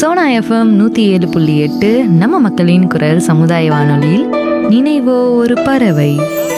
Sona FM நூற்றி ஏழு புள்ளி எட்டு நம்ம மக்களின் குரல் சமுதாய வானொலியில் நினைவோ ஒரு பறவை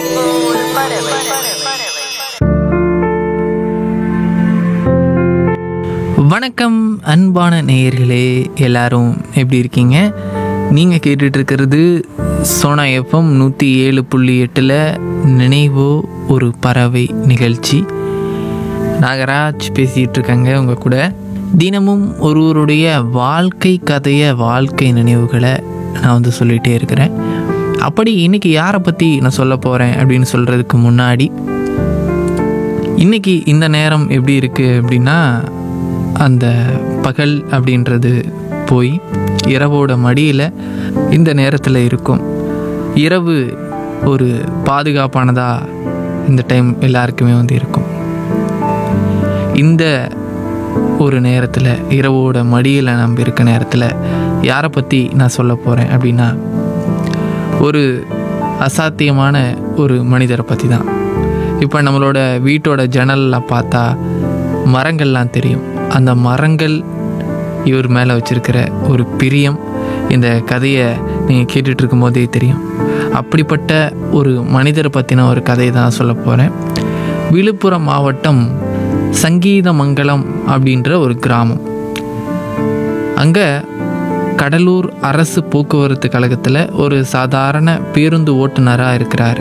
வணக்கம் அன்பான நேயர்களே எல்லாரும் எப்படி இருக்கீங்க நீங்கள் கேட்டுட்டு இருக்கிறது சோனா எஃப்எம் நூற்றி ஏழு புள்ளி எட்டில் நினைவோ ஒரு பறவை நிகழ்ச்சி நாகராஜ் பேசிகிட்டு இருக்கேங்க உங்கள் கூட தினமும் ஒருவருடைய வாழ்க்கை கதையை வாழ்க்கை நினைவுகளை நான் வந்து சொல்லிகிட்டே இருக்கிறேன் அப்படி இன்னைக்கு யாரை பற்றி நான் சொல்ல போகிறேன் அப்படின்னு சொல்கிறதுக்கு முன்னாடி இன்னைக்கு இந்த நேரம் எப்படி இருக்குது அப்படின்னா அந்த பகல் அப்படின்றது போய் இரவோட மடியில் இந்த நேரத்தில் இருக்கும் இரவு ஒரு பாதுகாப்பானதாக இந்த டைம் எல்லாருக்குமே வந்து இருக்கும் இந்த ஒரு நேரத்தில் இரவோட மடியில் நம்ம இருக்க நேரத்தில் யாரை பற்றி நான் சொல்ல போகிறேன் அப்படின்னா ஒரு அசாத்தியமான ஒரு மனிதரை பற்றி தான் இப்போ நம்மளோட வீட்டோட ஜன்னலில் பார்த்தா மரங்கள்லாம் தெரியும் அந்த மரங்கள் இவர் மேலே வச்சிருக்கிற ஒரு பிரியம் இந்த கதையை நீங்கள் கேட்டுட்டு இருக்கும் போதே தெரியும் அப்படிப்பட்ட ஒரு மனிதரை பற்றின ஒரு கதையை தான் சொல்ல போகிறேன் விழுப்புரம் மாவட்டம் சங்கீதமங்கலம் அப்படின்ற ஒரு கிராமம் அங்கே கடலூர் அரசு போக்குவரத்து கழகத்தில் ஒரு சாதாரண பேருந்து ஓட்டுநராக இருக்கிறார்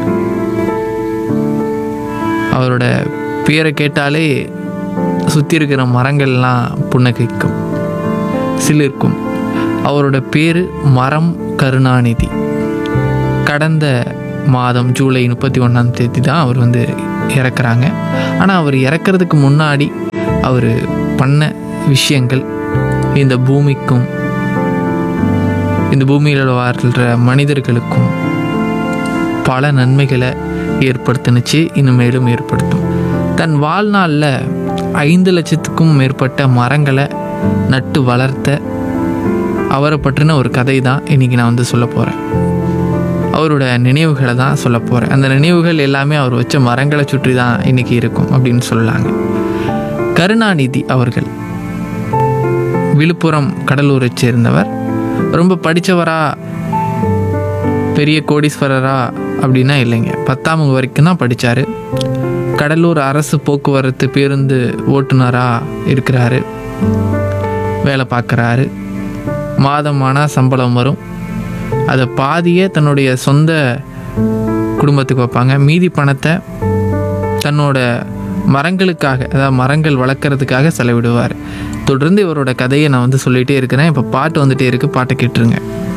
அவரோட பேரை கேட்டாலே சுற்றி இருக்கிற மரங்கள்லாம் புன்னகைக்கும் சிலிர்க்கும் அவரோட பேர் மரம் கருணாநிதி கடந்த மாதம் ஜூலை முப்பத்தி ஒன்றாம் தேதி தான் அவர் வந்து இறக்குறாங்க ஆனால் அவர் இறக்கிறதுக்கு முன்னாடி அவர் பண்ண விஷயங்கள் இந்த பூமிக்கும் இந்த பூமியில் வாழ்கிற மனிதர்களுக்கும் பல நன்மைகளை ஏற்படுத்துனுச்சு இன்னும் மேலும் ஏற்படுத்தும் தன் வாழ்நாளில் ஐந்து லட்சத்துக்கும் மேற்பட்ட மரங்களை நட்டு வளர்த்த அவரை பற்றின ஒரு கதை தான் இன்றைக்கி நான் வந்து சொல்ல போகிறேன் அவரோட நினைவுகளை தான் சொல்ல போகிறேன் அந்த நினைவுகள் எல்லாமே அவர் வச்ச மரங்களை சுற்றி தான் இன்றைக்கி இருக்கும் அப்படின்னு சொல்லலாங்க கருணாநிதி அவர்கள் விழுப்புரம் கடலூரை சேர்ந்தவர் ரொம்ப படித்தவரா பெரிய கோடீஸ்வரரா அப்படின்னா இல்லைங்க பத்தாம் வகுப்பு வரைக்கும் தான் படித்தார் கடலூர் அரசு போக்குவரத்து பேருந்து ஓட்டுநராக இருக்கிறாரு வேலை பார்க்குறாரு மாதமானால் சம்பளம் வரும் அதை பாதியை தன்னுடைய சொந்த குடும்பத்துக்கு வைப்பாங்க மீதி பணத்தை தன்னோட மரங்களுக்காக அதாவது மரங்கள் வளர்க்குறதுக்காக செலவிடுவார் தொடர்ந்து இவரோட கதையை நான் வந்து சொல்லிகிட்டே இருக்கிறேன் இப்போ பாட்டு வந்துட்டே இருக்குது பாட்டை கேட்டுருங்க